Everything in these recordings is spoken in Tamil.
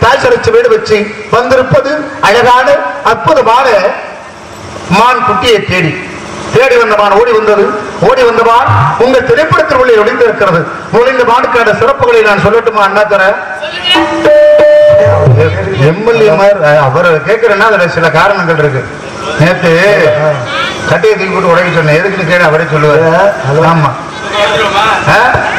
தாய் சரச்சு வீடு வச்சு வந்திருப்பது அழகான அற்புதமான மான் குட்டியை தேடி தேடி வந்த மான் ஓடி வந்தது ஓடி வந்த மான் உங்கள் திரைப்படத்தில் உள்ளே ஒளிந்திருக்கிறது நுழைந்த மானுக்கான சிறப்புகளை நான் சொல்லட்டுமா அண்ணா தர எம்எல்ஏ அவர் கேட்கிறேன்னா அதுல சில காரணங்கள் இருக்கு நேத்து கட்டையை தூக்கி போட்டு உடைக்க சொன்னேன் எதுக்குன்னு கேடு அவரே சொல்லுவாரு ஆமா ஆ?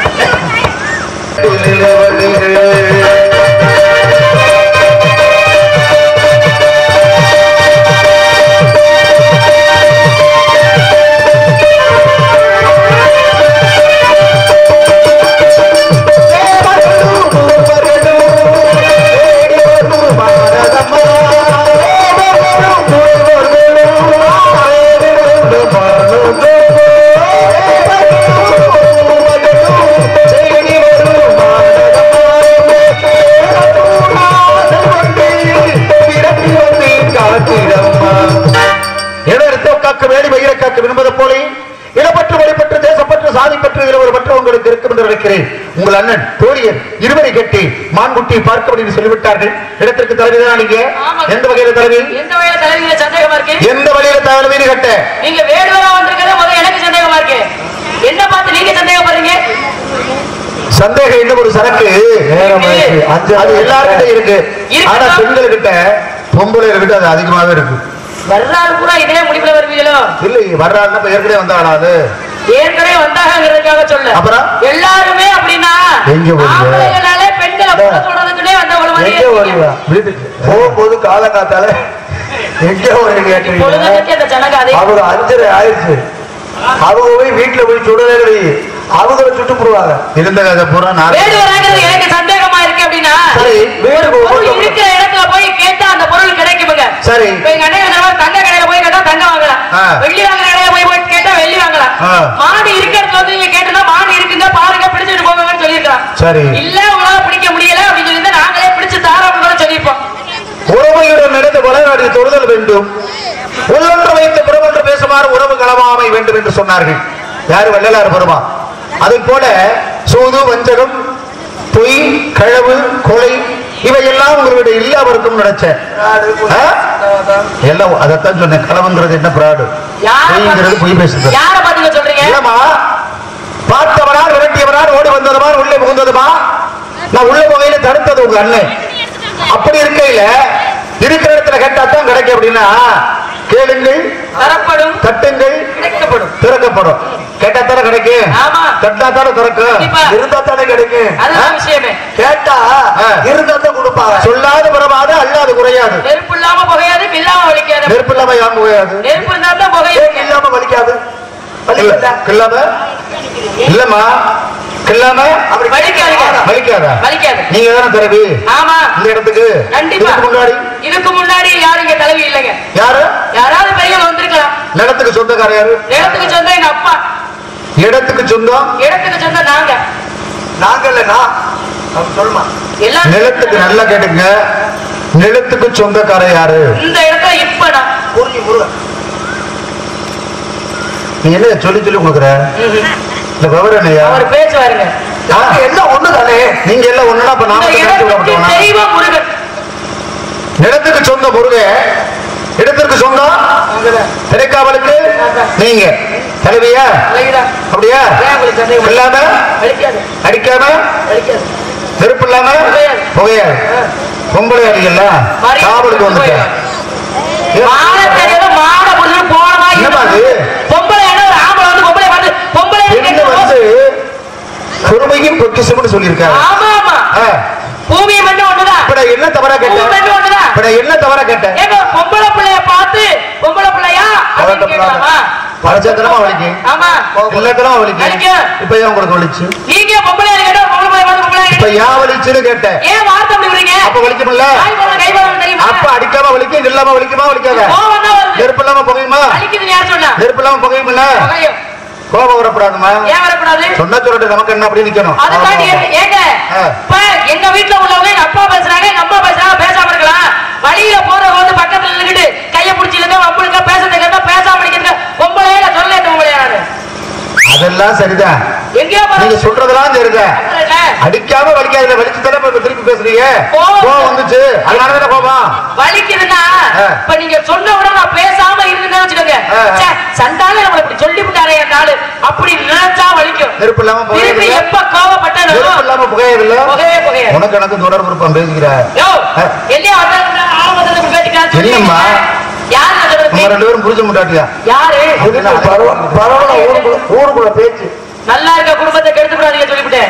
இடத்தை காக்க வேடி வயிறை காக்க விரும்புவது போலே இடப்பற்று வழிபற்று தேசப்பற்று சாதிப்பற்று இதில் ஒரு பற்று உங்களுக்கு இருக்கும் என்று நினைக்கிறேன் உங்கள் அண்ணன் தோழியர் இருவரை கட்டி மான்குட்டி பார்க்க அப்படின்னு சொல்லிவிட்டார்கள் இடத்திற்கு தலைவிதான் நீங்க ஆமாங்க. எந்த வகையில தலைவி எந்த வகையில தலைவியில சந்தேகமா இருக்கு எந்த வழியில தலைவின்னு கட்ட நீங்க வேடுவரா வந்திருக்கிறத முதல்ல எனக்கு சந்தேகமா இருக்கு என்ன பார்த்து நீங்க சந்தேகப்படுறீங்க சந்தேகம் என்ன ஒரு சரக்கு நேரமாயிடுச்சு. அது- அது எல்லார்கிட்ட இருக்கு இருக்கட்டும். ஆனா பெண்கள் கிட்ட பொம்பளை கிட்ட அது அதிகமாவே இருக்கு வர்றாரு கூட இதே முடிவுல வருவீங்களோ இல்லை வர்றாருன்னா இப்ப ஏற்கனவே வந்தாளா அது ஏற்கனவே வந்தாங்கிறதுக்காக சொல்ல அப்புறம்? எல்லாருமே அப்படின்னா எங்க போறீங்க? ஆம்பளைங்களாலே பெண்களை புற சொல்றதுக்குன்னே வந்தவங்கள மாதிரியே எங்க இருக்கீங்க. ஓடுவா வீட்டுக்கு போகும்போது காலங்காத்தால எங்க ஓடுறீங்க கேட்டீங்க பொழுதுனைக்கு அந்த ஜனங்க அதே அவங்க அஞ்சரை ஆயிடுச்சு அவங்க போய் வீட்டுல போய் சுடலே வை அவங்கள சுட்டு போடுவாங்க இருந்த கதை பூரா நான் வேடுவராங்கிறது எனக்கு சந்தேகமா இருக்கு அப்படின்னா சரி, வீடு ஒரு பொருள் போகும். இருக்கிற இடத்துல போய் கேட்டா அந்த பொருள் கிடைக்குமுங்க சரி இப்ப எங்க அண்ணன் சொன்ன மாதிரி தங்க கடையில போய் கேட்டா தங்கம் வாங்கலாம் ஆ. வெள்ளி வாங்குற கடையில போய் போய் கேட்டா வெள்ளி வாங்கலாம் ஆ. மாடு இருக்க இடத்துல வந்து நீங்க கேட்டா மாடு இருக்குங்க பாருங்க பிடிச்சிட்டு போங்கன்னு சொல்லியிருக்கலாம் சரி இல்ல உங்களால பிடிக்க முடியல அப்படின்னு சொல்லி நாங்களே பிடிச்சு தாரோம்னு கூட சொல்லியிருப்போம் உறவையுடன் நடந்து வளராடி தொடுதல் வேண்டும் உள்ளொன்று வைத்து புறமொன்று பேசுமாறு உறவு களவாமை வேண்டும் என்று சொன்னார்கள் யாரு வள்ளலார் பெருமா அதை போல சூது வஞ்சகம் பொய் களவு கொலை இவையெல்லாம் உங்களுடைய இல்லாமருக்கும் நினைச்சேன் ஆ? எல்லாம் அதைத்தான் சொன்னேன் களவுங்கிறது என்ன பிராடு யார பொய்ங்கிறது பொய் பேசுறது யார பாத்துக்க சொல்றீங்க ஏமா பார்த்தவனார் விரட்டியவனார் ஓடி வந்ததுமார் உள்ளே புகுந்ததுமா நான் உள்ள போகையில தடுத்தது உங்க அண்ணன் அப்படி இருக்கையில இருக்கிற இடத்துல கேட்டாதான் கிடைக்கும் அப்படின்னா கேளுங்கள் தரப்படும் தட்டுங்கள் கிடைக்கப்படும் திறக்கப்படும் கேட்டாத்தானே கிடைக்கும் ஆமா. தட்டாத்தானே திறக்கும் கண்டிப்பா. இருந்தா தானே கிடைக்கும் அதுதான் விஷயமே கேட்டா ஆ. இருந்தா தான் கொடுப்பாங்க சொல்லாது புறமாது அல்லாது குறையாது நெருப்பு இல்லாம புகையாது இல்லாம வலிக்காது நெருப்பு இல்லாம யாரும் குறையாது நெருப்பு இருந்தா தான் புகையும் ஏன் இல்லாம வலிக்காது வலிக்காதா? கில்லாம இல்லம்மா கில்லாம அப்படி வலிக்காதுங்க. வலிக்காதா வலிக்காது நீங்க தானே தரவி ஆமா இந்த இடத்துக்கு கண்டிப்பா இதுக்கு முன்னாடி இதுக்கு முன்னாடி யாரும் இங்க தலைவி இல்லைங்க யாரு யாராவது பெரியவங்க வந்திருக்கலாம் நிலத்துக்கு சொந்தக்கார யாரு இடத்துக்கு சொந்தம் எங்க அப்பா இடத்துக்கு சொந்தம் இடத்துக்கு சொந்தம் நாங்க நாங்கல்ல நான் அவன் சொல்லுமா எல்லாம் நிலத்துக்கு நல்லா கேட்டுங்க நிலத்துக்கு சொந்தக்கார யாரு இந்த இடத்துல இப்ப நான் புரிஞ்சு முருகன் நீ என்ன சொல்லி சொல்லி கொடுக்குற இந்த விவரம் என்னையா அவர் பேசுவாருங்க நாங்க எல்லாம் ஒண்ணு தானே நீங்க எல்லாம் ஒண்ணுனா அப்ப நாம இந்த நினைச்சு இடத்துக்கு விடப்பட்டோம்னா தெய்வம் முருகன் நிலத்துக்கு சொந்த முருக இடத்திற்கு சொந்தம் திரைக்காவலுக்கு நீங்க தலைவியா அழகுதா அப்படியா ஏன் உங்களுக்கு சந்தேகம்? இல்லாம வலிக்காது அடிக்காம வலிக்காது நெருப்பு இல்லாம புகையாது. புகையாது பொம்பளை அடிக்கல மரியாதை காவலுக்கு வந்துட்டேன் மாட தெரியாத மாட புடிச்சு போனமா என்னம்மா அது? பொம்பளை என்ன ஒரு ஆம்பளை வந்து பொம்பளை பார்த்து பொம்பளை பெண்ணு வந்து பொறுமையும் பொக்கிசம்னு சொல்லியிருக்காரு ஆமா ஆமா ஆ, பூமியை மட்டும் ஒண்ணுதான் இப்ப நான் என்ன தவறா பூமி கேட்டேன் மட்டும் ஒண்ணுதான் இப்ப நான் என்ன தவறா கேட்டேன் ஏங்க ஒரு பொம்பளை பிள்ளைய பார்த்து பொம்பளை பிள்ளையா அப்படின்னு கேட்கலாமா பரச்சத்திரமா வலிக்கு ஆமா எல்லாத்திரமா வலிக்கு வலிக்கும். இப்ப ஏன் உங்களுக்கு வலிச்சு நீங்க பொம்பளை கேட்டா ஒரு பொம்பளை பிள்ளைய பார்த்து பொம்பளை இப்ப கேட்டா ஏன் வலிச்சுன்னு கேட்டேன் ஏன் வார்த்தை அப்படி விடுறீங்க அப்ப வலிக்கும்ல தாய் போல கை போல தெரியுமா அப்ப அடிக்காம வலிக்கும் இல்லாம வலிக்குமா வலிக்காத கோவம் தான் வருது நெருப்பு இல்லாம புகையுமா வலிக்குதுன்னு யார் சொன்னா நெருப்பு இல்லாம புகையுமில்ல புகையும். கோபம் வரப்படாதுமா ஏன் வரக்கூடாது சொன்ன சொல்லிட்டு நமக்கு என்ன அப்படி நிக்கணும் அதுக்காண்டி ஆமா. ஏ- ஏங்க ஆ. இப்ப எங்க வீட்டுல உள்ளவங்க எங்க அப்பா பேசுறாங்க எங்க அம்மா பேசுறாங்க பேசாம இருக்கலாம் வழியில போறவங்க வந்து பக்கத்துல நின்னுக்கிட்டு கைய பிடிச்சிருக்க வம்புழுக்க பேசுறது கேட்டா பேசாம நிக்கிறதுங்க பொம்பளையில சொல்ல பொம்பளையா நானு அதெல்லாம் சரிதான் எங்கேயோ நீங்க சொல்றதெல்லாம் சரிதான் போறேன் அடிக்காம வலிக்காத வலிச்சு தானே இப்ப திருப்பி பேசுறீங்க கோவம் கோவம் வந்துச்சு வலிக்குதுன்னா ஆ. இப்ப நீங்க சொன்ன உடனே நான் பேசாம இருந்தேன்னு வச்சுக்கோங்க ஆ. ச்சே, சண்டால நம்மள இப்படி சொல்லி விட்டாரே என் காலு அப்படி நினைச்சா வலிக்கும் நெருப்பு இல்லாம திருப்பி புகையதில்ல எப்ப கோவப்பட்டனோ நெருப்பு இல்லாம புகையதில்ல புகையே புகையே உனக்கு எனக்கு தொடர்பு இருப்பான் பேசுகிற யோ ஆ. எல்லையா வந்தாங்க ஆரம்பத்துல இப்படி பேசிக்கலாம் என்னம்மா? யார் நம்ம சொல்றது ரெண்டு பேரும் புரிஞ்ச முட்டாட்டியா யாரு பரவ- பரவாயில்ல ஊருக்குள்ள ஊருக்குள்ள பேச்சு நல்லா இருக்க குடும்பத்தை கெடுத்து விடாதீங்க சொல்லிவிட்டேன்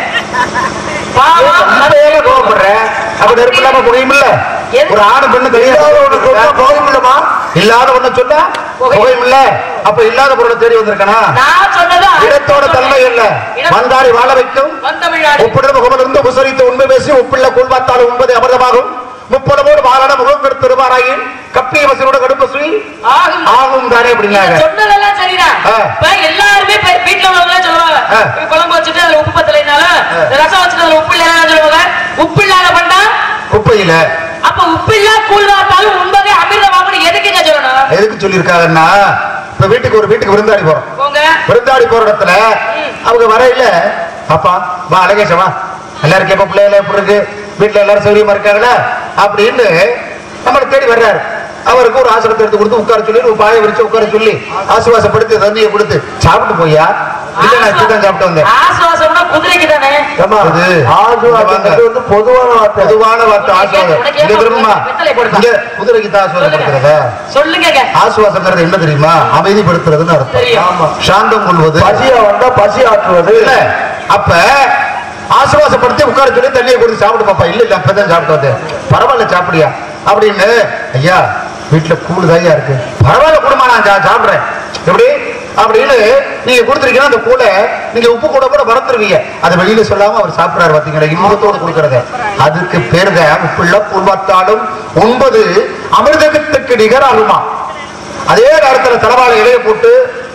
பாவம் இப்ப ஏங்க கோவப்படுற அப்ப நெருப்பு இல்லாம புகையுமில்ல எது? ஒரு ஆணு பெண்ணு இல்லாத ஒண்ணு சொன்னா கல்யாணம் போகும் இல்லமா இல்லாத ஒண்ணு சொன்னா புகை. புகையுமில்ல அப்ப இல்லாத பொருளை தேடி வந்திருக்கனா நான் சொன்னது இடத்தோட தன்மை இல்ல வந்தாரி வாழ வைக்கும் வந்தமிழ்நாடு ஒப்பிட முகமிலிருந்து உபசரித்து உண்மை பேசி உப்பிள்ள கூழ் பார்த்தாலும் உண்பது அமிர்தமாகும் முப்பதமோடு வாழான முகம் கெடுத்து திருவாராயின் கப்பிய வசனோட கடுப்பு சுய் ஆகும் ஆகும் தானே நீங்க அப்படின்னாங்க சொன்னதெல்லாம் சரிதான் ஆ. இப்ப எல்லாருமே இப்ப வீட்டுல உள்ளவங்க சொல்லுவாங்க ஆ. இப்ப குழம்பு வச்சுட்டு அதுல உப்பு பத்தலைனாலும் ஆ. ரசம் வச்சுட்டு அதுல உப்பு இல்லைன்னு சொல்லுவாங்க உப்பு இல்லாத பண்ணா குப்பையில அப்ப உப்பு இல்ல கூழ் வார்த்தாலும் உண்பதே அமிர்தமாகும் எதுக்குங்க சொல்லணும் எதுக்கு சொல்லியிருக்காங்கன்னா இப்ப வீட்டுக்கு ஒரு வீட்டுக்கு விருந்தாடி போறோம் போங்க விருந்தாடி போற இடத்துல அவங்க வரையில அப்பா வா அழகேஷ வா எல்லாரும் கேப்ப பிள்ளைகள எப்படி இருக்கு வீட்டுல எல்லாரும் சௌரியமா இருக்காங்களா அப்படின்னு நம்மளை தேடி வர்றாரு அவருக்கு ஒரு ஆசிரத்தை எடுத்து கொடுத்து உட்கார சொல்லி ஒரு பாயை விரிச்சு உட்கார சொல்லி ஆசுவாசப்படுத்தி தண்ணியை கொடுத்து சாப்பிட்டு போயா இல்ல நான் இப்பதான் சாப்பிட்டு வந்தேன் ஆசுவாசம்னா குதிரைக்கு தானே ஏம்மா, இது. ஆசுவாசத்துக்கு வந்து பொதுவான வார்த்தை பொதுவான வார்த்தை ஆசுவாதம் உனக்கு இங்க ஏன் விரும்புமா வெத்தலை போடுப்பா. இங்க குதிரைக்கு தான் ஆசுவாதப்படுத்துறதா சொல்லுங்க ஆசுவாசங்கிறது என்ன தெரியுமா அமைதிப்படுத்துறதுன்னு அர்த்தம் தெரியும். ஆமா சாந்தம் கொள்வது பசியா வந்தா பசி ஆற்றுவது இல்ல அப்ப ஆசுவாசப்படுத்தி உட்கார சொல்லி தண்ணியை கொடுத்து சாப்பிட்டு பாப்பா இல்ல இல்ல அப்பதான் சாப்பிட்டு வந்தேன் பரவாயில்ல சாப்பிடியா அப்படின்னு ஐயா வீட்டுல கூழ் தாயா இருக்கு பரவாயில்ல குடும்பம் நான் சா- சாப்பிடுறேன் எப்படி அப்படின்னு நீங்க கொடுத்துருக்கீங்கன்னா அந்த கூலை நீங்க உப்பு கூட கூட மறந்துருவீங்க அதை வெளியில சொல்லாம அவர் சாப்பிடுறாரு பாத்தீங்களா இன்பத்தோடு கொடுக்கறத அதுக்கு பேருத உப்புள்ள கூழ்வாத்தாலும் ஒன்பது அமிர்தத்துக்கு நிகர் ஆகுமா அதே நேரத்துல தலைவாழை இலைய போட்டு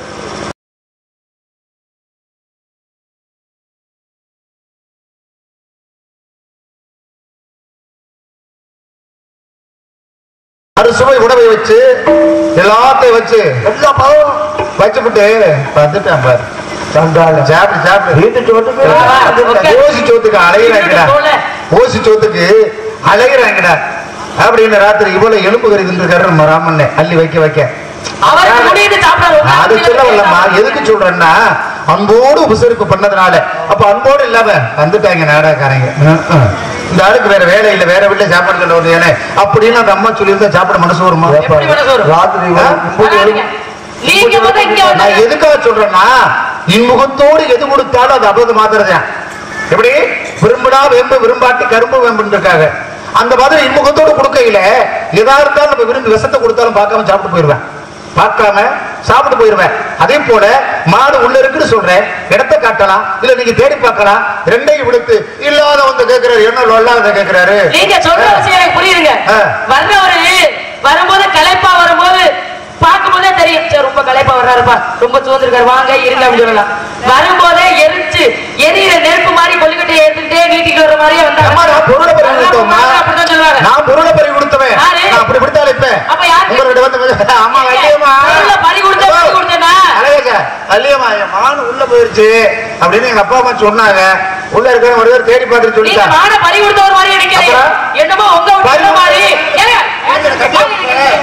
அறுசுவை உணவை வச்சு எல்லாத்தையும் வச்சு எல்லா பதவும் வச்சுவிட்டு வந்துட்டான் பாரு சண்டாளம் சாப்பிடு சாப்பிடு வீட்டு சோட்டுக்கு ஓகே. ஓசி சோத்துக்கு அலைகிறாங்கடா போல. ஓசி சோத்துக்கு அலைகிறாங்கடா அப்படின்னு ராத்திரி இவ்வளவு எலும்பு கறி தின்றுக்காரு நம்ம ராமண்ணே அள்ளி வைக்க வைக்க அவருக்கு முடியுது சாப்பிடாது நான் அது சொல்ல வரலம்மா எதுக்கு சொல்றேன்னா அன்போடு உபசரிப்பு பண்ணதுனால அப்ப அன்போடு இல்லாம வந்துட்டாங்க நாடாக்காரங்க ம், ம். இந்த ஆளுக்கு வேற வேலை இல்ல வேற வீட்டுல சாப்பாடு கண்ட ஒரு ஏனே அப்படின்னு அந்த அம்மா சொல்லியிருந்தா சாப்பிட மனசு வருமா எப்படி மனசு வரும்? ராத்திரி ஆ? முப்பது வராதீங்க. நீங்க வந்து இங்க நான் வந்து எதுக்காக சொல்றேன்னா இன்முகத்தோடு எது கொடுத்தாலும் அது அபது மாத்திரதான் எப்படி விரும்பினா வேம்பு விரும்பாட்டி கரும்பு வேம்புன்னு இருக்காங்க அந்த மாதிரி இன்முகத்தோடு கொடுக்கையில எதா இருந்தாலும் நம்ம விரும்பி விஷத்தை கொடுத்தாலும் பார்க்காம சாப்பிட்டு போயிருவேன் பார்க்காம சாப்பிட்டு போயிருவேன் அதே போல மாடு உள்ள இருக்குன்னு சொல்றேன் இடத்தை காட்டலாம் இல்ல நீங்க தேடி பார்க்கலாம் ரெண்டையும் விடுத்து இல்லாத வந்து கேட்கிறாரு என்ன இல்லாத கேட்கிறாரு நீங்க சொல்ற விஷயம் எனக்கு புரியுதுங்க ஆ. வர்றவரு வரும்போது களைப்பா வரும்போது பார்க்கும்போதே தெரியும் சரி ரொம்ப களைப்பா வர்றாருப்பா ரொம்ப சோர்ந்திருக்காரு வாங்க இருங்க அப்படின்னு சொல்லலாம் வரும்போதே எரிச்சு எரியிற நெருப்பு மாதிரி கொல்லிக்கட்டை எடுத்துக்கிட்டே வீட்டுக்கு வர மாதிரியே அம்மா, நான் பொருளை பறி கொடுத்தவம்மா. அப்படிதான் சொல்லுவாங்க நான் பொருளை பறி கொடுத்தவன் யாரு? நான் அப்படி கொடுத்தாலும் இப்ப அப்ப யாரு? உங்களோட வந்து ஆமா வள்ளியம்மா பொருளை பறி கொடுத்தா பறி கொடுத்தேனா? அழகா வள்ளியம்மா என் மான் உள்ள போயிருச்சு அப்படின்னு எங்க அப்பா அம்மா சொன்னாங்க உள்ள இருக்கிற ஒரு பேர் தேடி பார்த்துட்டு நீங்க சொல்லிட்டாங்க மான பறி கொடுத்த ஒரு மாதிரி நினைக்கிறீங்க அப்புறம்? என்னமோ உங்க பறி வீட்டு மாதிரி ஏங்க, ஏங்க, கட்டி வாங்க, நீங்க.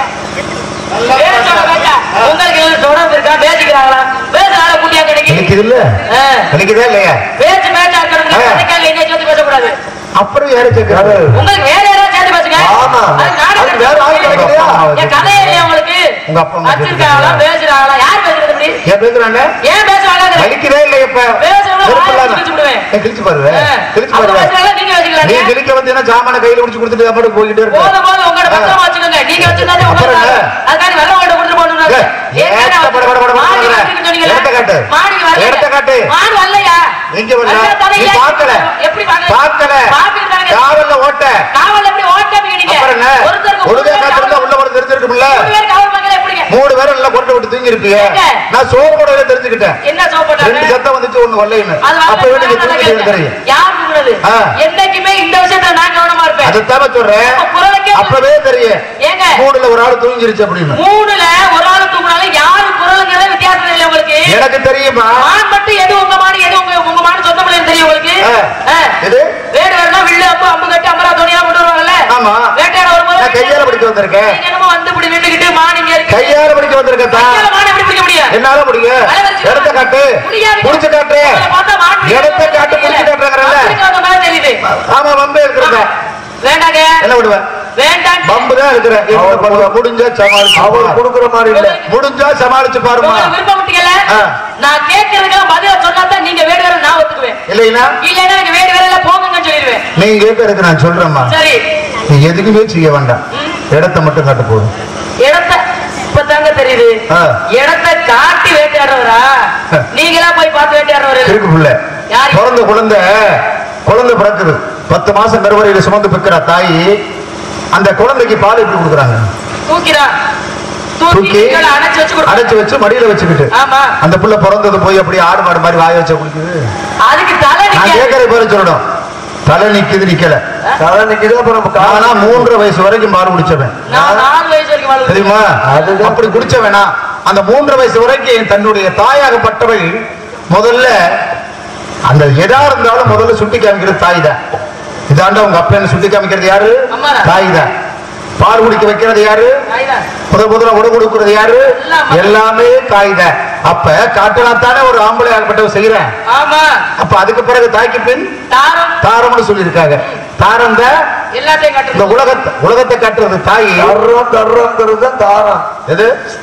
பேசோட பேச. உங்களுக்கு எதுவும் தொடர்பு இருக்கா பேசிக்கிறாங்களா பேசுறாங்க குட்டியா கிடைக்கு நினைக்குது இல்ல ஆ. நினைக்குதா இல்லையா பேச்சு பேச்சா இருக்கணும் ஆ. கதைக்கால என்ன சேர்த்து பேசக்கூடாது அப்புறம் யாரும் கேட்கறாரு உங்களுக்கு வேற யாராவது சேர்த்து பேசுங்க ஆமா. அது நாடகம் அதுக்கு வேற ஆள் கிடைக்கலையா? என் கதையே இல்லையா உங்களுக்கு உங்க அப்பா அம்மா வச்சிருக்காங்களா பேசுறாங்களா யார் பேசுறது இப்படி ஏன் பேசுறாங்க ஏன் பேசுறாங்க வலிக்குதே இல்லை இப்ப பேசுறவங்க நெருப்பு வாயை இல்லாம. கிழிச்சு விடுவேன். ஏன் கிழிச்சு பாருவே கிழிச்சு அவங்க பாருவே பேசுறாங்களா நீங்க நீ வச்சுக்கலாங்க கிழிக்க வந்தீங்கன்னா ஜாமான கையில முடிச்சு கொடுத்துட்டு அப்படி போய்கிட்டே இருக்க போதும் போதும் உங்களோட பத்திரமா வச்சுக்கோங்க நீங்க வச்சிருந்தாலே அப்புறம் உங்களுக்கு என்ன? அதுக்காண்டி வெள்ள ஓட்ட கொடுத்து போட்டுருந்தாங்க ஏய், ஏத்த பட பட பட பட மாடி பட. வச்சிருக்குன்னு சொன்னீங்கல்ல? இடத்த காட்டு. மாடிக்கு வரலையா? இடத்த காட்டு. மாடு வரலையா? எங்க வரல வந்தா தானே நீ ஏன் பார்க்கல எப்படி பார்க்கல? பார்க்கல பார்த்துட்டு தானே காவல்ல ஓட்ட காவல் எப்படி ஓட்டாமீங்க நீங்க? அப்புறம் என்ன ஒருத்தருக்கு மூணு ஒழுங்கா பேர் காத்திருந்தா காவல் உள்ள வந்து தெரிஞ்சிருக்கும்ல மூணு பேர் காவல் பார்க்கல எப்படிங்க? மூணு பேரும் எல்லாம் கொண்டு விட்டு தூங்கி இருப்பீங்க எங்க? நான் சோப்போட தெரிஞ்சுக்கிட்டேன் என்ன சோப் போட்டாங்க? ரெண்டு சத்தம் வந்துச்சு ஒண்ணு வரலைன்னு அது வரல, அப்ப வீட்டுக்கு நல்லா தூங்கி கேளுங்க. தெரியும் யார் தூங்குனது? ஆ. என்னைக்குமே இந்த விஷயத்துல நான் கவனமா இருப்பேன் அதைத்தான் சொல்றேன் அப்ப குரலுக்கே அப்பவே தெரியும் ஏங்க மூணுல ஒரு ஆள் தூங்கிருச்சு அப்படின்னு மூணுல ஒரு ஆள் தூங்குனாலும் யாரு குரலுங்கிறத வித்தியாசம் இல்லை உங்களுக்கு எனக்கு தெரியுமா மான் மட்டும் எது உங்க மாடு எது உங்க உங்க மாடு சொந்த பிள்ளைன்னு தெரியும் உங்களுக்கு ஆ. ஆ. எது வேடு வேணும்னா வில்லு அம்பு அம்பு கட்டி அம்பரா துணியா கொண்டு வருவாங்கல்ல ஆமா வேட்டையாட வரும்போது நான் கையால பிடிக்க வந்திருக்கேன் நீங்க என்னமோ வந்து இப்படி நின்னுக்கிட்டு மானிங்க இருக்கு கையால பிடிக்க வந்திருக்கேன் தான் கையால மான் எப்படி பிடிக்க முடியும் என்னால முடியும் இடத்த காட்டு முடியாது. புடிச்சு காட்டு உங்களை பார்த்தா மான் பிடிக்க இடத்த காட்டு புடிச்சு காட்டுறேங்கறல்ல அப்படிங்க வந்த மாதிரி தெரியுது ஆமா வம்பே இருக்கிறத வேண்டாங்க என்ன விடுவேன் வேண்டாம் பம்பு தான் இருக்கிறேன் என்ன பண்ணுவ முடிஞ்சா சமாளிச்சு அவர் பாரு. கொடுக்குற மாதிரி இல்ல முடிஞ்சா சமாளிச்சு பாருமா உங்களுக்கு விருப்பம் விட்டீங்கல்ல ஆ. நான் கேட்கறதுக்கெல்லாம் பதில சொன்னாதான் நீங்க வேடு வேற நான் ஒத்துக்குவேன் இல்லைன்னா இல்லைன்னா எனக்கு வேடு வேற எல்லாம் போங்கன்னு சொல்லிடுவேன் நீங்க கேட்கறதுக்கு நான் சொல்றேம்மா சரி நீ எதுக்குமே செய்ய வேண்டாம் இடத்த மட்டும் காட்டு போதும் இடத்த இப்பதாங்க தெரியுது ஆ. இடத்த காட்டி வேட்டையாடுறவரா நீங்களா போய் பார்த்து வேட்டையாடுறவரு இருக்கு புள்ள யாரு? பிறந்த குழந்தை குழந்தை பிறக்குது பத்து மாசம் கருவறையில சுமந்து பெக்கிற தாய் அந்த குழந்தைக்கு பால் எப்படி கொடுக்குறாங்க தூக்கிறா தூக்கி தூக்கி கீழே அணைச்சு வச்சு கொடுப்பா. அடைச்சு வச்சு மடியில வச்சுக்கிட்டு ஆமா அந்த புள்ள பிறந்தது போய் அப்படி ஆடு மாடு மாதிரி வாய வச்ச குடிக்குது அதுக்கு தலை நான் நிக்க கேட்கற பேரு சொல்லணும் தலை நிக்குது நிக்கல தலை நிக்குது அப்புறம் நம்ம காலை நானா மூன்றரை வயசு வரைக்கும் பால் குடிச்சவன் நான் நாலு வயசு வரைக்கும் வாழ்க்கை தெரியுமா அதுதான். அப்படி குடிச்சவனா அந்த மூன்றரை வயசு வரைக்கும் தன்னுடைய தாயாகப்பட்டவள் முதல்ல அந்த எதா இருந்தாலும் முதல்ல சுட்டி காமிக்கிறது தாய் தான் இதாண்ட உங்க அப்பன்னு சுட்டி காமிக்கிறது யாரு அம்மாதான். தாய் தான் பால் குடிக்க வைக்கிறது யாரு தாய்தான். முத முதல்ல உடை கொடுக்கிறது யாரு எல்லாம் அம்மா. எல்லாமே தாய் தான் அப்ப காட்டினா தானே ஒரு ஆம்பளை ஆகப்பட்டவ செய்யறேன் ஆமா அப்ப அதுக்கு பிறகு தாய்க்கு பின் தாரம் தாரம்னு சொல்லியிருக்காங்க தாரம் தான் எல்லாத்தையும் இந்த கட்டுறது உலகத்தை உலகத்தை காட்டுறது தாய் தர்றோம் தர்றோங்கிறது தான் தாரம் எது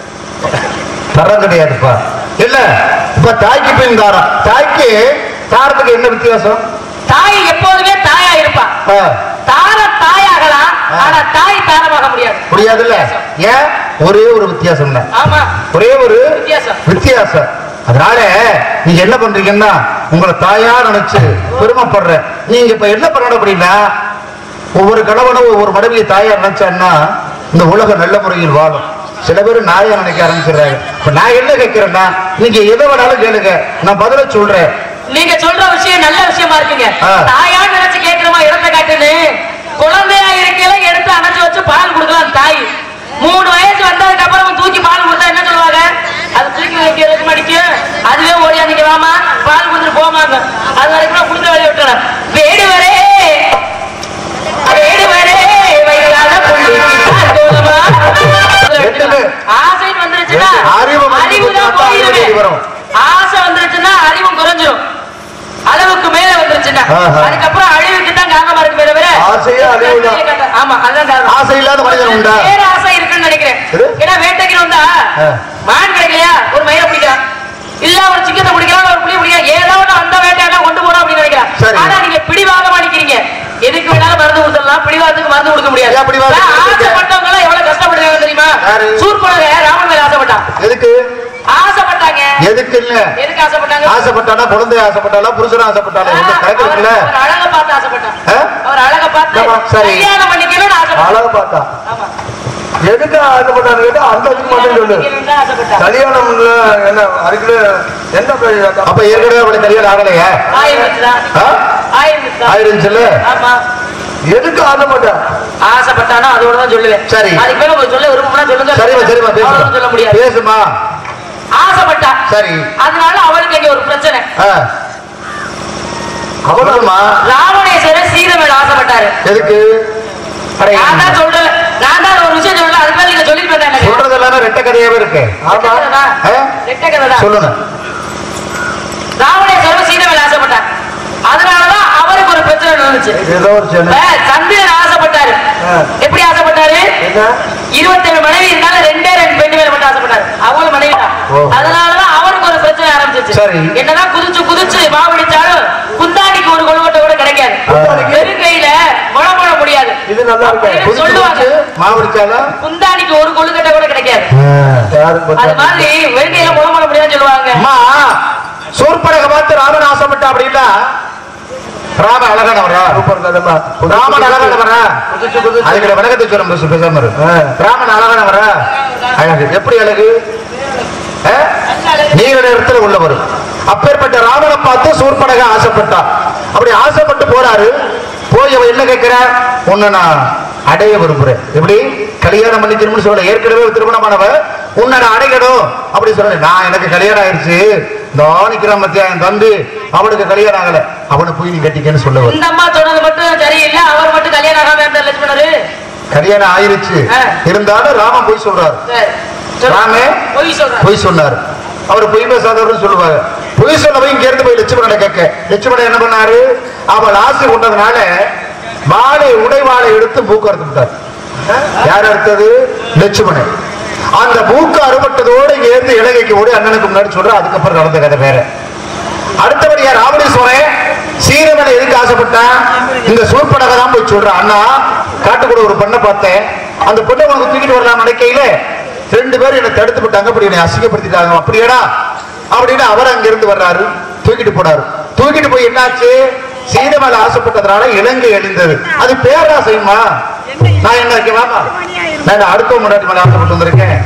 தரம் கிடையாதுப்பா இல்ல இப்ப தாய்க்கு பின் தாரம் தாய்க்கு தாரத்துக்கு என்ன வித்தியாசம் தாய் எப்போதுமே தாயா இருப்பா ஆ, தார தாயாகலாம் ஆ. ஆனா தாய் தாரமாக முடியாது முடியாதுல்ல ஏன் ஒரே ஒரு வித்தியாசம் தான் ஆமா ஒரே ஒரு வித்தியாசம் வித்தியாசம் அதனால நீங்க என்ன பண்றீங்கன்னா உங்களை தாயா நினைச்சு பெருமைப்படுற நீங்க இப்ப என்ன பண்ணணும் அப்படின்னா ஒவ்வொரு கணவனும் ஒவ்வொரு மனைவியை தாயா நினைச்சான்னா இந்த உலகம் நல்ல முறையில் வாழும் சில பேர் நாயா நினைக்க ஆரம்பிச்சிடுறாங்க இப்ப நான் என்ன கேட்கிறேன்னா நீங்க எதை வேணாலும் கேளுங்க நான் பதில சொல்றேன் நீங்க சொல்ற விஷயம் நல்ல விஷயமா இருக்குங்க ஆ. தாயா நினைச்சு கேட்கிறோமா இடத்த காட்டுன்னு குழந்தையா இருக்கையில எடுத்து அணைச்சு வச்சு பால் கொடுக்கலாம் தாய் மூணு வயசு வந்ததுக்கு அப்புறம் தூக்கி பால் கொடுத்தா என்ன சொல்லுவாங்க அது தூக்கி வைக்கிறதுக்கு மடிக்கும் அதுவே ஓடியா நீங்க வாமா பால் கொடுத்துட்டு போமாங்க அது வரைக்கும் கொடுத்த வழி விட்டுறேன் வேடு வரே வேடு வரே வயலான புள்ளிக்கு பால் போதுமா? எட்டுமே. ஆசைன்னு வந்துருச்சுன்னா அறிவு வந்து அறிவுதான் பார்த்தா அறிவு போயிடுமே வரும். ஆசை வந்துருச்சுன்னா அறிவும் குறைஞ்சிரும் அளவுக்கு மேல வந்துருச்சுன்னா ஆஹா. அதுக்கப்புறம் அழிவுக்கு தான் காரணமா இருக்கு தவிர ஆசையே அழிவுதான். ஆமா அதான் காரணம் ஆசை இல்லாத மனிதன் உண்டா வேற ஆசை இருக்குன்னு நினைக்கிறேன் எது? ஏன்னா வேட்டைக்கு வந்தா ஆ. மான் கிடைக்கலையா ஒரு மயிரை பிடிக்கலாம் இல்ல ஒரு சிக்கத்தை பிடிக்கலாம் ஒரு புளிய பிடிக்கலாம் ஏதோ ஒண்ணு அந்த வேட்டையாடா கொண்டு போறோம் அப்படின்னு நினைக்கிறேன் சரி. ஆனா நீங்க பிடிவாதமா நிக்கிறீங்க எதுக்கு வேணாலும் மருந்து கொடுத்துடலாம் பிடிவாதத்துக்கு மருந்து கொடுக்க முடியாது ஏன் பிடிவாதம் நான் கொடுக்குறீங்க? ஆசைப்பட்டவங்க எல்லாம் எவ்வளவு கஷ்டப்படுறாங்க தெரியுமா யாரு? சூர்பனக ராமன் மேல ஆசைப்பட்டான் எதுக்கு ஆசைப்பட்டாங்க எதுக்கு இல்ல எதுக்கு ஆசைப்பட்டாங்க ஆசைப்பட்டானா குழந்தை ஆசைப்பட்டாலா புருஷன் ஆசைப்பட்டாலும் ஆ, ஒண்ணும் கணக்கு அவர் இருக்குல்ல அவர் அழகை பார்த்து ஆசைப்பட்டான் ஆ? அவர் அழகை பார்த்து ஆமா, சரி. கல்யாணம் பண்ணிக்கணும்னு ஆசைப்பட்டான் அழகு பார்த்தா ஆமா எதுக்கு ஆசைப்பட்டான்னு கேட்டா அந்த இதுக்கு மட்டும் சொல்லு பண்ணிக்கணும்னு தான் ஆசைப்பட்டான் கல்யாணம்ல என்ன அதுக்குள்ள என்ன பெரிய அப்ப ஏற்கனவே அவளுக்கு கல்யாணம் ஆகலையா ஆயிருந்துச்சுதான் ஆ? ஆயிருந்துச்சுதான் ஆயிருந்துச்சுல்ல ஆமா எதுக்கு ஆசைப்பட்டா ஆசைப்பட்டானோ அதோட தான் சொல்லுவேன் சரி. அதுக்கு மேல உங்களுக்கு சொல்ல விருப்பம்னா சொல்லுங்க சரிம்மா சரிம்மா அவ்வளவுதான் சொல்ல பேசுமா முடியாது பேசுமா ஆசைப்பட்டா சரி அதனால அவளுக்கு இங்க ஒரு பிரச்சனை ஆ. அவனுமா ராவணேஸ்வரர் சீதை மேல ஆசைப்பட்டாரு எதுக்கு அட, நான் தான் சொல்றேன் நான் தான் ஒரு விஷயம் சொல்றேன் அதுக்கு மேல நீங்க சொல்லிட்டு வந்தாங்க சொல்றது எல்லாமே ரெட்ட கதையாவே இருக்கு ஆமா ஆ? ரெட்ட கதை தான் சொல்லுங்க ராவணேஸ்வரர் சீதை மேல ஆசைப்பட்டார் அதனாலதான் அவருக்கு ஒரு பிரச்சனை நடந்துச்சு ஏதோ ஒரு சென்னை இப்ப சந்திரன் ஆசைப்பட்டாரு ஆ. எப்படி ஆசைப்பட்டாரு என்ன இருபத்தேழு மனைவி இருந்தாலும் ரெண்டே ரெண்டு பெண்ணு மேல மட்டும் ஆசைப்பட்டாரு அவங்க மனைவி தான் ஓ. அதனாலதான் அவருக்கு ஒரு பிரச்சனை ஆரம்பிச்சிச்சு சரி. என்னதான் குதிச்சு குதிச்சு மாவடிச்சாலும் குந்தாணிக்கு ஒரு கொழுவட்டை கூட கிடைக்காது வெறும் கையில முளம் போட முடியாது இது நல்லா இருக்கு அப்படின்னு புதுச்சு சொல்லுவாங்க புதுச்சு மாவடிச்சாலும் குந்தாணிக்கு ஒரு கொழுக்கட்டை கூட கிடைக்காது யாருக்கு அது பார்த்தா? மாதிரி வெறும் கையில முளம் போட முடியாதுன்னு சொல்லுவாங்க அம்மா சூர்படக பார்த்து ராமன் ஆசைப்பட்டா அப்படின்னா ராம அழகானவரா சூப்பர் கதமா ராமன் அழகானவரா குதிச்சு குதிச்சு அதுக்கு விளக்கத்தை சொல்லும் பேச பேசாம இரு. ஆ. ராமன் அழகானவரா அழகு எப்படி அழகு ஆ? நீல நிறத்துல உள்ளவர் அப்பேற்பட்ட ராமனை பார்த்து சூர்படக ஆசைப்பட்டா அப்படி ஆசைப்பட்டு போறாரு போய் அவ என்ன கேட்கிறா உன்னை நான் அடைய விரும்புறேன் எப்படி கல்யாணம் பண்ணிக்கணும்னு சொல்ல ஏற்கனவே திருமணமானவ உன்னை நான் அடையணும் அப்படி சொல்ல நான் எனக்கு கல்யாணம் ஆயிடுச்சு இந்த நிக்கிறான் மத்தியா என் தம்பி அவனுக்கு கல்யாணம் ஆகல அவனை போய் நீ கட்டிக்கன்னு சொல்லுவார் இந்த அம்மா சொன்னது மட்டும் சரியில்லை அவர் மட்டும் கல்யாணம் ஆகாம இருந்தார் லட்சுமணரு கல்யாணம் ஆயிருச்சு ஆ. இருந்தாலும் ராமன் போய் சொல்றாரு சரி. சொல்லு. ராமே பொய் சொல்றேன் பொய் சொன்னாரு அவர் பொய் பேசாதவர்னு சொல்லுவாங்க பொய் சொல்லவே இங்க இருந்து போய் லட்சுமணனை கேட்க லட்சுமணன் என்ன பண்ணாரு அவள் ஆசை கொண்டதுனால வாழை உடை வாழை எடுத்து மூக்கு அறுத்து விட்டார் யார் அறுத்தது லட்சுமணன் அந்த மூக்கு அறுபட்டதோடு இங்க இருந்து இலங்கைக்கு ஓடி அண்ணனுக்கு முன்னாடி சொல்ற அதுக்கப்புறம் நடந்த கதை வேற அடுத்தபடியா ராவணேஸ்வரன் சீரமனை எதுக்கு ஆசைப்பட்டான் இந்த சூர்படகை தான் போய் சொல்றான் அண்ணா காட்டுக்கூட ஒரு பெண்ணை பார்த்தேன் அந்த பொண்ணை உனக்கு தூக்கிட்டு வரலாம் நினைக்கையில ரெண்டு பேரும் என்னை தடுத்து விட்டாங்க அப்படி என்னை அசிங்கப்படுத்திட்டாங்க அப்படியேடா அப்படின்னு அவர் அங்க இருந்து வர்றாரு தூக்கிட்டு போனாரு தூக்கிட்டு போய் என்னாச்சு சீரமலை ஆசைப்பட்டதுனால இலங்கை எழுந்தது அது பேராசைமா நான் என்ன இருக்கேன் வாமா நான் அடுத்த முன்னாடி மேல ஆசைப்பட்டு வந்திருக்கேன்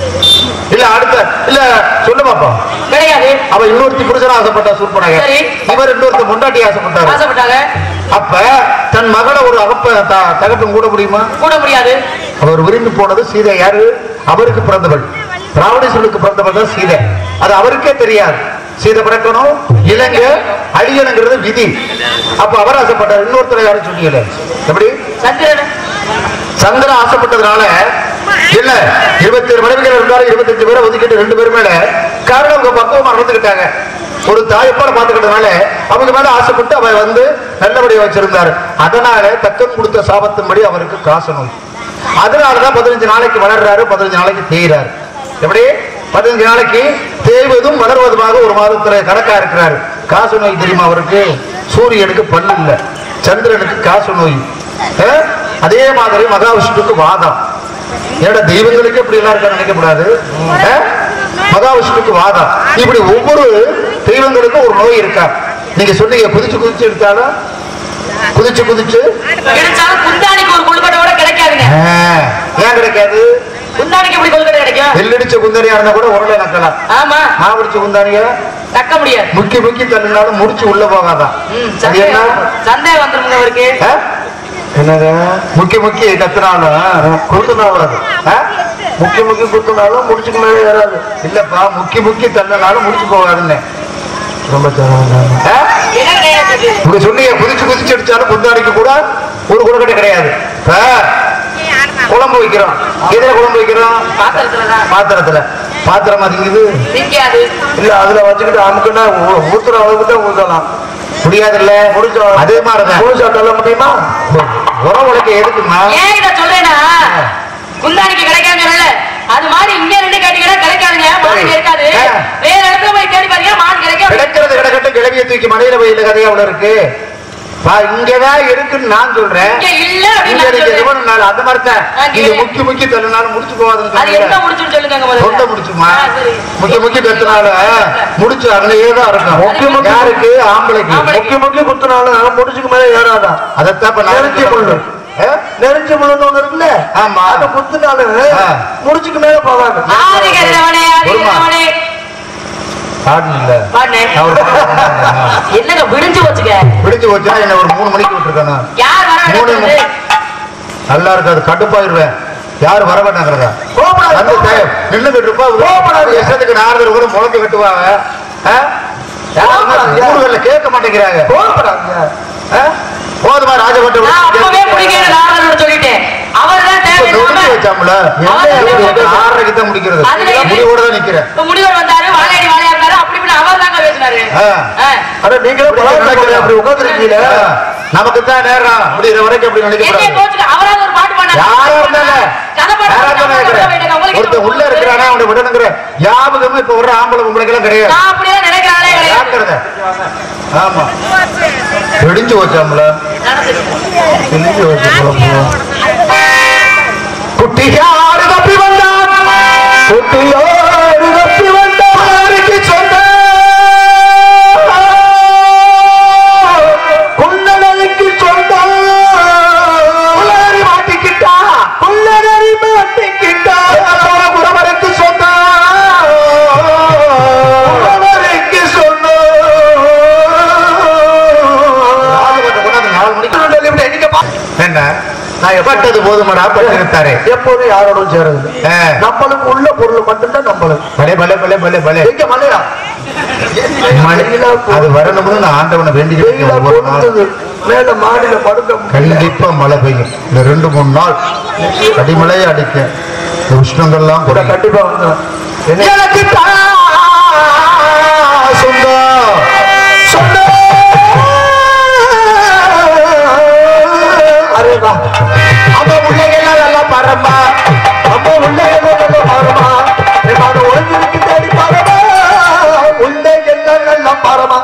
இல்ல அடுத்த இல்ல சொல்லு பாப்பா கிடையாது அவ இன்னொருத்தி புருஷன் ஆசைப்பட்டா சூப்பராக சரி. இவர் இன்னொருத்த முண்டாட்டி ஆசைப்பட்டாரு ஆசைப்பட்டாங்க அப்ப தன் மகளை ஒரு அகப்ப த- தகப்பன் கூட முடியுமா கூட முடியாது அவர் விரும்பி போனது சீதை யாரு அவருக்கு பிறந்தவள் ராவணேஸ்வருக்கு பிறந்தவள் தான் சீதை அது அவருக்கே தெரியாது சீதை பிறக்கணும் இலங்கை அழியணுங்கிறது விதி அப்ப அவர் ஆசைப்பட்டார் இன்னொருத்தரை யாரும் சொன்னீங்களே எப்படி சந்திரன் சந்திரன் ஆசைப்பட்டதுனால இல்ல இருபத்தி ஏழு மனைவிகள் இருந்தாரு இருபத்தஞ்சு பேரை ஒதுக்கிட்டு ரெண்டு பேர் மேல காரணம் அவங்க பக்குவமா நடந்துக்கிட்டாங்க ஒரு தாயப்பாட பாத்துக்கிட்டதுனால அவங்க மேல ஆசைப்பட்டு அவர் வந்து நல்லபடியா வச்சிருந்தாரு அதனால தக்கம் கொடுத்த சாபத்தின்படி அவருக்கு காசு நோய் அதனாலதான் பதினஞ்சு நாளைக்கு வளர்றாரு பதினஞ்சு நாளைக்கு தேய்றாரு எப்படி பதினஞ்சு நாளைக்கு தேய்வதும் வளர்வதுமாக ஒரு மாதத்துல கணக்கா இருக்கிறாரு காசு நோய் தெரியுமா அவருக்கு சூரியனுக்கு பல்லு இல்ல சந்திரனுக்கு காசு நோய் அஹ்? அதே மாதிரி மகாவிஷ்ணுக்கு வாதம் ஏடா தெய்வங்களுக்கு இப்படி எல்லாம் இருக்கா நினைக்கக்கூடாது அஹ்? மகாவிஷ்ணுக்கு வாதம் இப்படி ஒவ்வொரு தெய்வங்களுக்கும் ஒரு நோய் இருக்கா நீங்க சொன்னீங்க குதிச்சு குதிச்சு எடுத்தாலும் குதிச்சு குதிச்சு கிடைச்சாலும் குந்தாணிக்கு ஒரு கொழுக்கட்டை கிடைக்காதுங்க அஹ், ஏன் கிடைக்காது குந்தாணிக்கு எப்படி கொழுக்கட்டை கிடைக்கும் வெள்ளடிச்ச குந்தரியா இருந்தா கூட உரலை நக்கலாம் ஆமா மாவடிச்ச குந்தானிய தக்க முடியாது முக்கி முக்கி தள்ளினாலும் முடிச்சு உள்ள போகாதான் ம், அது என்ன சந்தேகம் சந்தேகம் வந்துருங்க அவருக்கு அஹ்? என்னது முக்கி முக்கி கத்துனாலும் குத்துனாலும் அது அஹ்? முக்கி முக்கி குத்துனாலும் முடிச்சுக்கு மேலே ஏறாது இல்லப்பா முக்கி முக்கி தள்ளினாலும் முடிச்சு போகாதுன்னு ரொம்ப சிரமம் அஹ்? என்ன கிடையாது உங்க சொன்னீங்க குதிச்சு குதிச்சு அடிச்சாலும் குந்தாடிக்கு கூட ஒரு குடக்கட்டை கிடையாது இப்ப குழம்பு வைக்கிறோம் எதுல குழம்பு வைக்கிறோம் பாத்திரத்துலதான் பாத்திரத்துல பாத்திரம் அதிகது நிக்காது இல்ல அதுல வச்சுக்கிட்டு அமுக்குன்னா ஊ- ஊத்துற அளவுக்கு தான் ஊத்தலாம் முடியாது இல்ல முடிச்சோம் அதே மாதிரிதான் முழுசா தள்ள முடியுமா உரம் உழைக்க எதுக்குமா ஏன் இத சொல்றேன்னா குந்தாணிக்கு கிடைக்காதுன்னு சொல்லல அது மாதிரி இங்க ரெண்டு கேட்டீங்கன்னா கிடைக்காதுங்க மான் சரி. இருக்காது ஆ. வேற இடத்துல போய் தேடி பாத்தீங்கன்னா மான் கிடைக்காது கிடைக்கிறது கிடக்கட்டும் கிளவிய தூக்கி மலையில போயில கதையா அவ்வளவு இருக்கு பா, இங்கதான் இருக்குன்னு நான் சொல்றேன் இங்க இல்ல அப்படின்னு இங்க நான் நீங்க சொல்றேன். எவ்வளவு நாள் அந்த மாதிரி தான் ஆ, நீங்க கேளு. முக்கி முக்கி தள்ளினாலும் முடிச்சு போகாதுன்னு அது எங்க சொன்னீங்க முடிச்சுன்னு சொல்லுங்க முதல்ல. தொண்டை முடிச்சுமா ஆ, சரி. முக்கி முக்கி கத்துனால முடிச்சு அதுலயே தான் இருக்கும் முக்கி முக்கி யாருக்கு ஆம்பளைக்கு ஆம்பளைக்கு. முக்கி முக்கி குத்துனாலும் முடிச்சுக்கு மேலே ஏறாதான் அதைத்தான் இப்ப நான் நெருஞ்சி முள்ளு. ஆ? நெருஞ்சி முள்ளுன்னு ஒண்ணு இருக்குல்ல ஆமா. அது குத்துனாலும் ஆ. முடிச்சுக்கு மேல போகாது ஆதி கதிரவனே, ஆதி ஒருமா. கதிரவனே. பாடு இல்ல பாடுனே. நான் ஒரு பாட்டு பாடுனேன். என்னங்க விடிஞ்சு போச்சுங்க பிடிச்சு போச்சுன்னா என்ன ஒரு மூணு மணிக்கு விட்டுருக்கணும் யார் வர மூணு வேண்டியது? நல்லா இருக்காது கடுப்பாயிருவேன் யாரு வர வேண்டாங்கிறதா கோபப்படாத, வந்து கோபப்படாத. நின்னுகிட்டு இருப்பா கோபப்படாத. இஷ்டத்துக்கு நாரதர் கூட முழக்க கட்டுவாங்க ஆ? கோபப்படாத. ஊர்கள்ல கேட்க மாட்டேங்கிறாங்க கோபப்படாதீங்க ஆ? போதுமா ராஜபட்ட நான் அப்பவே முடிக்கிறேன் நாரதனோட சொல்லிட்டேன் அவர்தான் தேவையில்லாம வச்சாம்ல அவர் என்ன ஆறரைக்கு தான் முடிக்கிறது அதுல என்ன? முடிவோட தான் நிக்கிறேன் இப்ப முனிவர் வந்தாரு வாழையடி வாழையா இருந்தாரு அப்படி இப்படி அவர் தாங்க பேசினாரு ஆ. ஆ. அட நீங்களே பலாப்பழம் அப்படி உட்காந்துருக்கீங்களே நமக்கு தான் நேரம் முடிகிற வரைக்கும் அப்படி நினைக்க என்னைய கூடாது கோச்சுக்க அவராவது ஒரு பாட்டு பாடினாரு. யாரா இருந்தாலும் கதை பாட யாரா கதை இருந்தாலும் பாட வேண்டாம். உங்களுக்கு ஒருத்தன் என்ன உள்ள இருக்கிறானா அவனை விடணுங்கிற யாபகமும் இப்ப வர்ற ஆம்பளை உங்களுக்கு எல்லாம் கிடையாது நான் அப்படியே நினைக்கிறாளே கிடையாது ஜாக்கிரதை. ஆமா வெடிஞ்சு வச்சாம்ல கிழிஞ்சு வச்சு குட்டியாரு தப்பி வந்தான் குட்டியோடு தப்பி யாருக்கு சொந்த குள்ளனருக்கு சொந்தம் புலரி மாட்டிக்கிட்டா குள்ளனரி மாட்டிக்கிட்டா போன குறவருக்கு சொந்தம் அவருக்கு சொந்தம் ராஜபட்ட கொண்டாந்து நாலு மணிக்கு எண்ணிக்கை பா- என்ன நான் பட்டது போதுமடா பட்டிருத்தாரே எப்போதும் யாரோடும் சேரது ஆ. நம்மளுக்கு உள்ள பொருள் மட்டும்தான் நம்மளுக்கு பலே பலே பலே பலே பலே எங்க மலையா மழை- அது வரணும்னு நான் ஆண்டவனை வேண்டிக்கிட்டு வெயிலா இருக்கேன் ஒவ்வொரு நாளும். பொறுத்தது மேல மாடியில படுக்க முடியல. கண்டிப்பா மழை பெய்யும் இந்த ரெண்டு மூணு நாள் அடிமழையே அடிக்கும் இந்த உஷ்ணங்கள்லாம் கூட குறையும். கண்டிப்பா வந்துடும் என்ன எனக்கு தான் சொந்தம் சொந்தம் அரேவா அவ பிள்ளைகள்லாம் நல்லா பரமா அப்போ உள்ள என்ன நல்ல பாரமா என்னோட ஒழுங்கிற்கு தேடி பாரமா உள்ள என்ன நல்ல பாரமா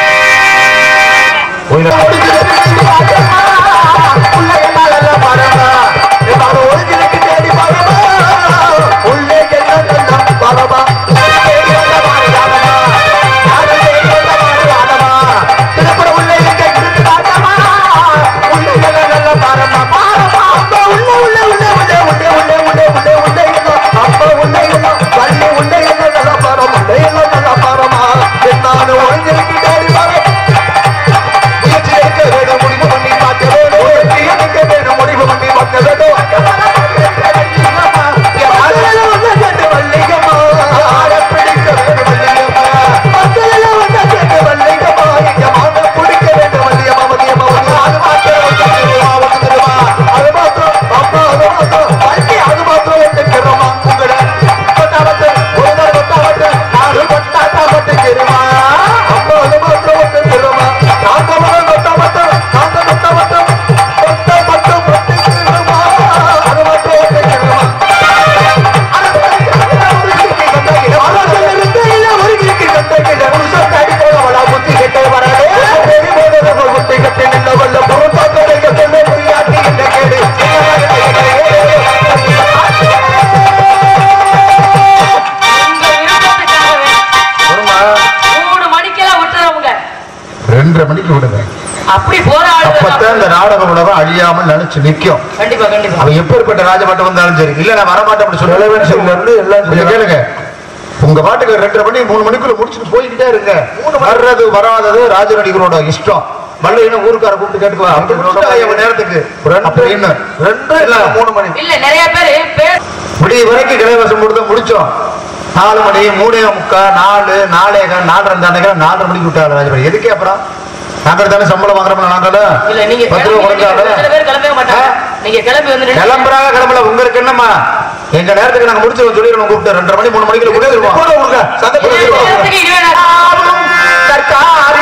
உள்ள என்ன நல்ல பாரமா என்னோட ஒழுங்கிற்கு தேடி பாரமா உள்ள என்ன நல்ல பாரமா தேடி வந்த பாரமா யாரை தேடி வந்த பாரமா திருப்பட உள்ள எங்க இருக்கு பாரமா உள்ள என்ன நல்ல பாரமா பாரமா அப்பா உள்ள உள்ள உள்ள உள்ள உள்ள உள்ள உள்ள உள்ள உள்ள என்ன அப்பா உள்ள என்ன வள்ளி உள்ள என்ன நல்ல பாரமா உள்ள என்ன நல்ல பாரமா என்னாலும் ஒழுங்கிற்கு தேடி பாரமா முயற்சி எடுக்க வேண்டும் முடிவு பண்ணி பார்க்க வேண்டும் முயற்சி எடுக்க வேண்டும் முடிவு பண்ணி பார்க்க வேண்டும் என் மனதில் உள்ள கேட்டு வள்ளியம்மா, ஆட பிடிக்க வேண்டும் வள்ளியம்மா. மனதில் உள்ள கேட்டு வள்ளியம்மா, இங்க மாட பிடிக்க வேண்டும் வள்ளியம்மா, வள்ளியம்மா, வள்ளியம்மா. அது மாத்திரம் ஒன்று தெரியுமா, ஒன்று தெரியுமா? அது மாத்திரம், அப்பா, அது மாத்திரம், வள்ளி, அது மாத்திரம் ஒன்று தெரியுமா? உங்களை கொட்டாவட்டு, ஒரு நாள் கொட்டாவட்டு, நாலு கொட்டாட்டாவட்டு தெரியுமா? அப்பா, அது மாத்திரம் ஒன்று தெரியுமா? நாங்க முதல் கொட்டாவட்டு, நாங்க கொட்டாவட்டு, கொட்டாவட்டு, ஒன்று தெரியுமா? அது மாத்திரம் ஒன்று தெரியுமா? உங்க விருப்பத்துக்காகவே மூணு மணிக்கெல்லாம் விட்டுறவங்க ரெண்டரை மணிக்கு விடுங்க அப்படி போற ஆளு அப்பத்தான் இந்த நாடக உலகம் அழியாமல் நினைச்சு நிக்கும் கண்டிப்பா கண்டிப்பா அவன் எப்பேற்பட்ட ராஜபாட்டம் வந்தாலும் சரி இல்ல நான் வரமாட்டேன் அப்படி இருந்து சொல்லவே எல்லாம் கொஞ்சம் கேளுங்க உங்க பாட்டுக்கு ரெண்டரை மணி மூணு மணிக்குள்ள முடிச்சுட்டு போய்கிட்டே இருங்க வர்றது வராதது ராஜநடிகரோட இஷ்டம் வல்லையின ஊருக்கார கூப்பிட்டு கேட்டுக்குவா அப்படி முடிச்சுட்டா இவன் நேரத்துக்கு அப்படின்னு ரெண்டு இல்ல மூணு மணி இல்ல நிறைய பேரு பேர் விடிய வரைக்கும் கிளைவாசம் கொடுத்து முடிச்சோம் நாலு மணி மூணே முக்கா நாலு நாலேக நாலரை தானே நாலரை மணிக்கு விட்டாங்க ராஜபாடி எதுக்கே அப்புறம் நாங்கள் தானே சம்பளம் வாங்குறோம் நாங்களும் இல்ல நீங்க பத்து ரூபா கிளம்பி சில குறைஞ்சாலும் பேர் கிளம்பவே மாட்டாங்க நீங்க கிளம்பி வந்து நின்னு- கிளம்புறாங்க கிளம்பல உங்களுக்கு என்னம்மா எங்க நேரத்துக்கு நாங்க முடிச்சு சொல்லிடுறோம் கூப்பிட்டு ரெண்டரை மணி மூணு மணிக்கு முடிச்சிருவோம் கூட கொடுங்க சங்கத்துல ஏழு கொடுங்க. நேரத்துக்கு இதுவே நான்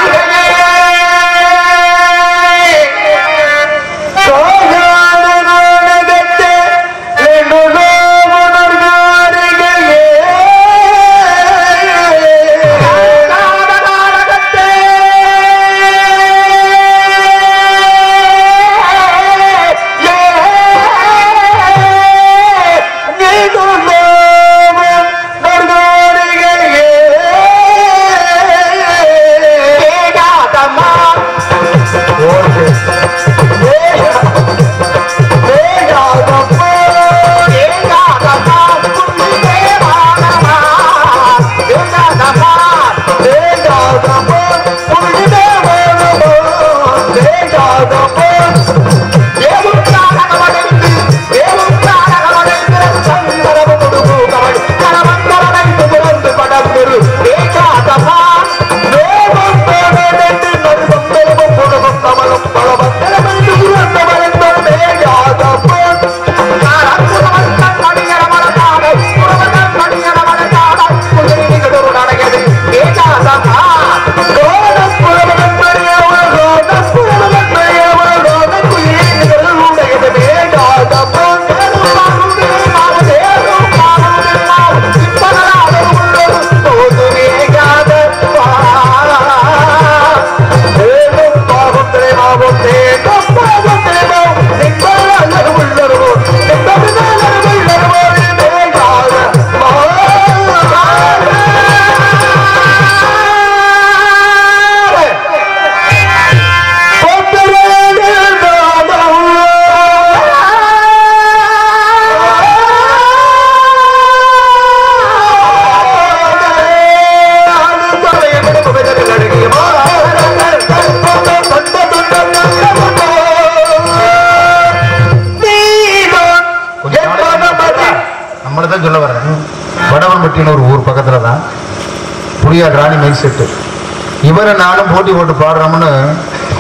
நம்மளை தான் சொல்ல வரேன் வடவன்பட்டின்னு ஒரு ஊர் பக்கத்துல தான் புளியார் ராணி மைக் செட்டு இவரை நானும் போட்டி போட்டு பாடுறோம்னு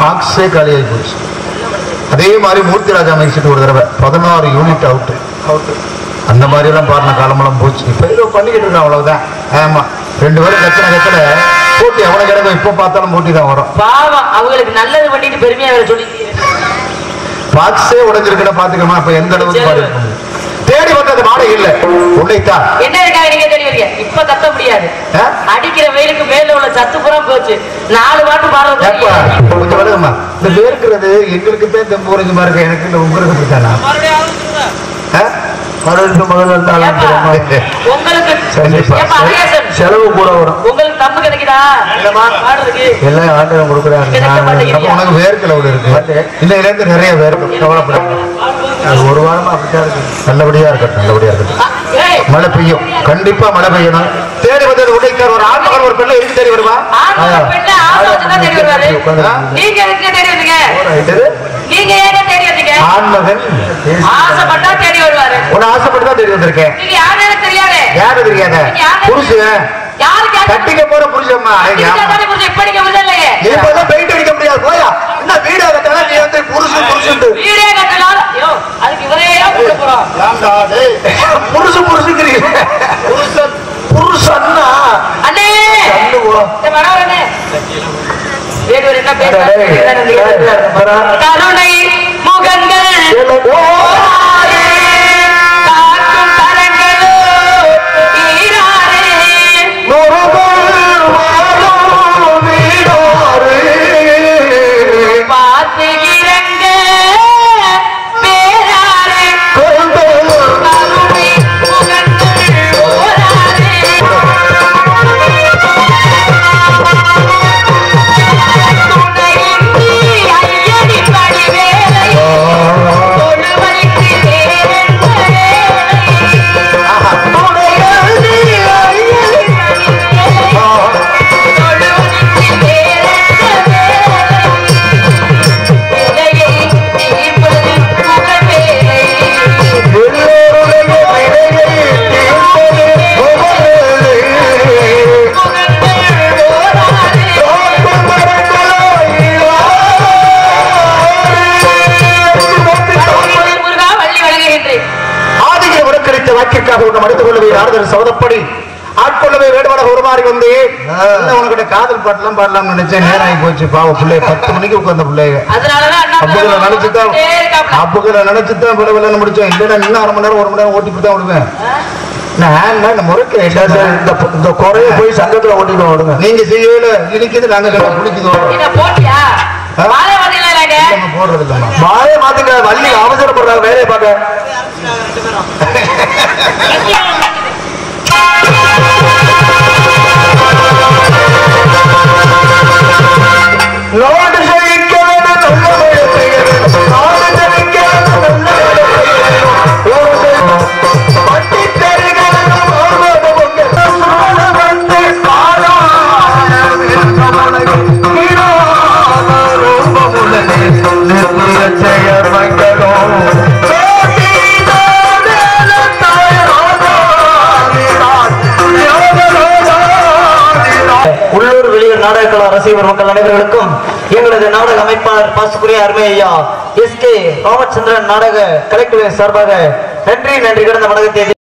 பாக்ஸே காலியாகி போச்சு அதே மாதிரி மூர்த்திராஜா மைசிட்டு ஒரு தடவை பதினாறு யூனிட் அவுட்டு அவுட்டு அந்த மாதிரி எல்லாம் பாடின காலமெல்லாம் போச்சு இப்ப ஏதோ பண்ணிக்கிட்டு இருக்கோம் அவ்வளவுதான் ஆமா ரெண்டு பேரும் கச்சனை கச்சல போட்டி எவ்வளவு கிடக்கும் இப்ப பார்த்தாலும் போட்டி தான் வரும் பாவம் அவங்களுக்கு நல்லது பண்ணிட்டு பெருமையா வேற சொல்லி பாக்ஸே உடைஞ்சிருக்கல பாத்துக்கமா அப்ப எந்த அளவுக்கு பாடி இருக்கும். தேடி வந்தது மாடை இல்ல உன்னைத்தான் என்ன இருக்காங்க நீங்க தேடி வரீங்க இப்ப கத்த முடியாது ஆ? அடிக்கிற வெயிலுக்கு மேல உள்ள சத்து புறம் போச்சு நாலு பாட்டு பாடுறது ஏப்பா, கொஞ்சம் விலகுமா இந்த வேர்க்கிறது எங்களுக்கு தான் இந்த ஊரஞ்சு மாதிரி இருக்கு எனக்கு இந்த உங்களுக்கு அப்படித்தானா ஆ? மறுபடியும் முதல்ல இருந்தாலும் ஏப்பா, தெரியுமா? உங்களுக்கு கண்டிப்பா. ஏப்பா, அழகேசன், செலவு கூட வரும் உங்களுக்கு தம்பு கிடைக்குதா இல்லம்மா. பாடுறதுக்கு எல்லாம் ஆண்டவன் கொடுக்குறாங்க கிடைக்க மாட்டேங்குது. அப்ப உனக்கு வேர்க்கல ஒரு இருக்கு இன்னையில இருந்து நிறைய வேர்க்கும் கவலைப்படாது அது ஒரு வாரமா அப்படித்தான் இருக்கு நல்லபடியா இருக்கட்டும் நல்லபடியா இருக்கட்டும் ஆ, ஏய், மழை பெய்யும் கண்டிப்பா மழை பெய்யணும் தேடி வந்தது உடைக்கார் ஒரு ஆண் மகன் ஒரு பெண்ணை இருக்கு தேடி வருமா ஆண் ஒரு பெண்ணை ஆசை வச்சுதான் தேடி வருவாரு. ஆ? நீங்க எதுக்கு தேடி வந்தீங்க இது நீங்க ஏங்க தேடி வந்தீங்க ஆண்மகன் ஆசைப்பட்டா தேடி வருவாரு உன்னை ஆசைப்பட்டு தான் தேடி வந்திருக்கேன் நீங்க யாருன்னு தெரியாது யாரு தெரியாத புருஷன் யாரு கேட்டா கட்டிக்க போற புருஷம்மா நீங்க தானே புரிஞ்சு, இப்ப நீங்க புரிஞ்ச இல்லையே நீ இப்பதான் பெயிண்ட் அடிக்க முடியாது போயா என்ன வீடு கட்டாலும் நீ வந்து புருஷன் புருஷன் வீடே கட்டலாம் ஐயோ அதுக்கு இவரே கூப்பிட போறோம் புருஷன் புருஷங்கிறீங்க புருஷன் புருஷன்னா அண்ணே சொல்லுவோம் இந்த மரம் அண்ணே வேடுவர் என்ன பேசுறாரு கருணை முகங்கள் ஓராரே, காக்கும் கரங்களோ ஈராரே. பார்த்து இறங்க பேராரே கருணை முகங்கள் ஓராரே. துணையின்றி ஐயடி படிவேலை தொழுவழிக்கு வேறென்ன வேலை தொழுவழிக்கு வேறென்ன வேலை விலையை தீர்ப்பது முகவேலை முகங்கள் ஓராரே வள்ளிமேல் முருகா வள்ளி வழங்குகின்றேன் ஆதிகிற உனக்களித்த வாக்கிற்காக உன்னை மடித்துக் கொள்ளவே நாரதர் சபதப்படி ஆட்கொள்ளவே வேடுவாட உருமாறி வந்தேன் இன்னும் உனக்கிட்ட காதல் பாட்டெல்லாம் பாடலாம்னு நினைச்சேன் நேரம் ஆகி போச்சு பாவ பிள்ளை பத்து மணிக்கு உட்கார்ந்த பிள்ளைங்க அதனாலதான் அண்ணா அப்புகளை நினைச்சுதான் வந்துட்டே இருக்காப்ல. அப்புகளை நினைச்சுதான் பிள்ளை விளையாட முடிச்சோம் இல்லைன்னா இன்னும் அரை மணி நேரம் ஒரு மணி நேரம் ஓட்டி தான் விடுவேன் நான் என்ன முறைக்கிறேன் இந்த இந்த குறைய போய் சங்கத்துல ஓட்டிட்டு விடுங்க நீங்க செய்யல இனிக்குது நாங்க கிட்ட பிடிக்குதோ என்ன போட்டியா வாழை வண்டியில நாங்க நம்ம போடுறது இல்லம்மா மாய மாத்துங்க வள்ளி அவசரப்படுறாங்க வேலையை பார்க்க நாடு ஜெயிக்க வேண்டும் நல்ல மழை பெய்ய வேண்டும் நாடு ஜெயிக்க வேண்டும் நல்ல மழை பெய்ய வேண்டும் ஒரு தெய்வம் பட்டி தெரிகிறது ஓர்வது பொங்க சூழ வந்து காணாத வெண்கமலகை நீராத ரூபமுள்ளதே நித்திய ஜெய மங்களம் உள்ளூர் வெளியூர் நாடக கலா ரசிகர் மக்கள் அனைவர்களுக்கும் எங்களது நாடக அமைப்பாளர் பாசுக்குரிய அருமை ஐயா எஸ் கே ராமச்சந்திரன் நாடக கலைக்குழு சார்பாக நன்றி நன்றி கிடந்த வணக்கத்தை